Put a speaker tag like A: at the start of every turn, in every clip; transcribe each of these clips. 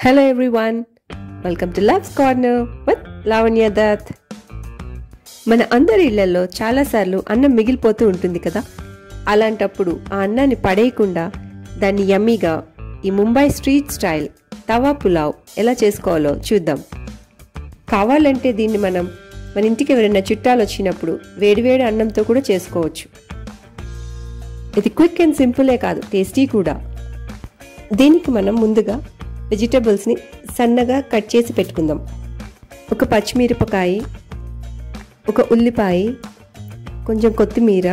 A: hello everyone welcome to love's corner with Lavanya Dutt మన అందరి ఇళ్లలో చాలాసార్లు అన్నం మిగిలిపోతూ ఉంటుంది కదా అలాంటప్పుడు ఆ అన్నాన్ని పడేయకుండా దాన్ని యమ్మీగా ఈ ముంబై స్ట్రీట్ స్టైల్ తవా పులావ్ ఎలా చేసుకోవాలో చూద్దాం కావాలంటే దీన్ని మనం మన ఇంటికి ఎవరైనా చుట్టాలు వచ్చినప్పుడు వేడివేడి అన్నంతో కూడా చేసుకోవచ్చు ఇది క్విక్ అండ్ సింపులే కాదు టేస్టీ కూడా దీనికి మనం ముందుగా వెజిటబుల్స్ని సన్నగా కట్ చేసి పెట్టుకుందాం ఒక పచ్చిమిరపకాయ ఒక ఉల్లిపాయ కొంచెం కొత్తిమీర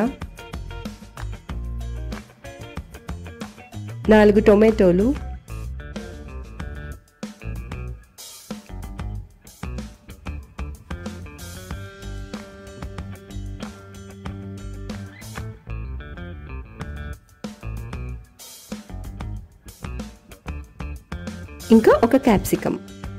A: నాలుగు టొమాటోలు ఇంకా ఒక క్యాప్సికమ్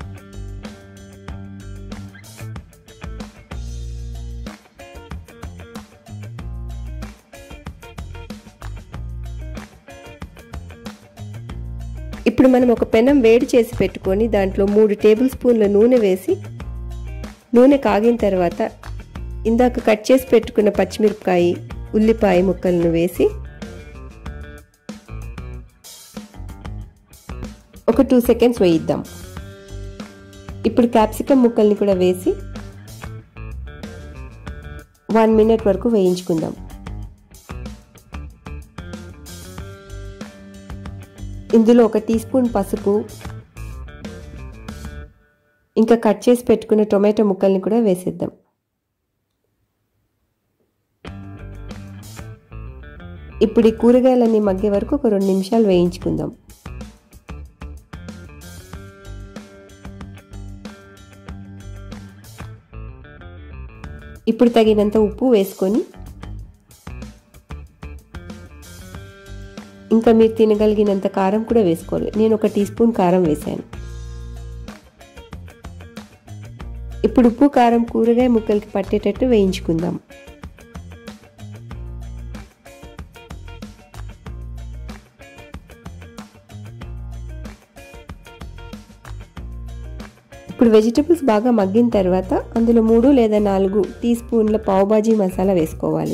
A: ఇప్పుడు మనం ఒక పెనం వేడి చేసి పెట్టుకొని దాంట్లో మూడు టేబుల్ స్పూన్ల నూనె వేసి నూనె కాగిన తర్వాత ఇందాక కట్ చేసి పెట్టుకున్న పచ్చిమిరపకాయ ఉల్లిపాయ ముక్కలను వేసి ఒక టూ సెకండ్స్ వేయిద్దాం ఇప్పుడు క్యాప్సికమ్ ముక్కల్ని కూడా వేసి వన్ మినిట్ వరకు వేయించుకుందాం ఇందులో ఒక టీ స్పూన్ పసుపు ఇంకా కట్ చేసి పెట్టుకున్న టొమాటో ముక్కల్ని కూడా వేసేద్దాం ఇప్పుడు ఈ కూరగాయలన్నీ మగ్గే వరకు ఒక రెండు నిమిషాలు వేయించుకుందాం ఇప్పుడు తగినంత ఉప్పు వేసుకొని ఇంకా మీరు తినగలిగినంత కారం కూడా వేసుకోవాలి నేను ఒక టీ స్పూన్ కారం వేశాను ఇప్పుడు ఉప్పు కారం కూరగాయ ముక్కలకి పట్టేటట్టు వేయించుకుందాం ఇప్పుడు వెజిటబుల్స్ బాగా మగ్గిన తర్వాత అందులో మూడు లేదా నాలుగు టీ స్పూన్ల పావుబాజీ మసాలా వేసుకోవాలి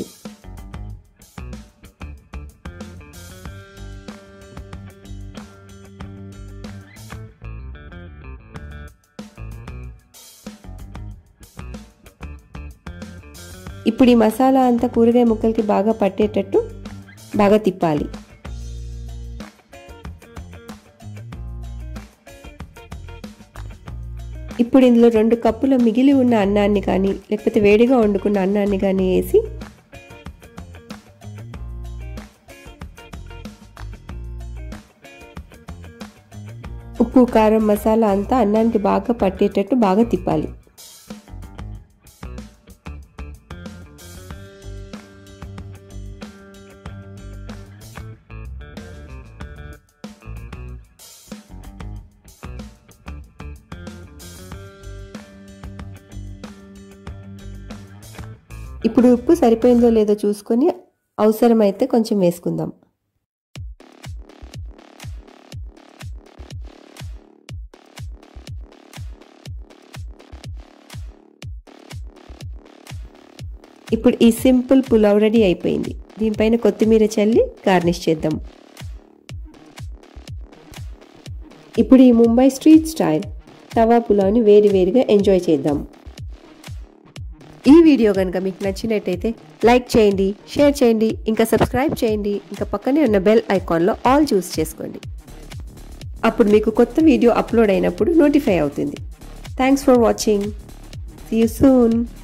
A: ఇప్పుడు ఈ మసాలా అంతా కూరగాయ ముక్కలకి బాగా పట్టేటట్టు బాగా తిప్పాలి ఇప్పుడు ఇందులో రెండు కప్పుల మిగిలి ఉన్న అన్నాన్ని కానీ లేకపోతే వేడిగా వండుకున్న అన్నాన్ని కానీ వేసి ఉప్పు కారం మసాలా అంతా అన్నానికి బాగా పట్టేటట్టు బాగా తిప్పాలి ఇప్పుడు ఉప్పు సరిపోయిందో లేదో చూసుకొని అవసరమైతే కొంచెం వేసుకుందాం ఇప్పుడు ఈ సింపుల్ పులావ్ రెడీ అయిపోయింది దీనిపైన కొత్తిమీర చల్లి గార్నిష్ చేద్దాం ఇప్పుడు ఈ ముంబై స్ట్రీట్ స్టైల్ తవా పులావ్ని వేడి వేడిగా ఎంజాయ్ చేద్దాం ఈ వీడియో కనుక మీకు నచ్చినట్టయితే లైక్ చేయండి షేర్ చేయండి ఇంకా సబ్స్క్రైబ్ చేయండి ఇంకా పక్కనే ఉన్న బెల్ ఐకాన్లో ఆల్ చూస్ చేసుకోండి అప్పుడు మీకు కొత్త వీడియో అప్లోడ్ అయినప్పుడు నోటిఫై అవుతుంది thanks for watching see you soon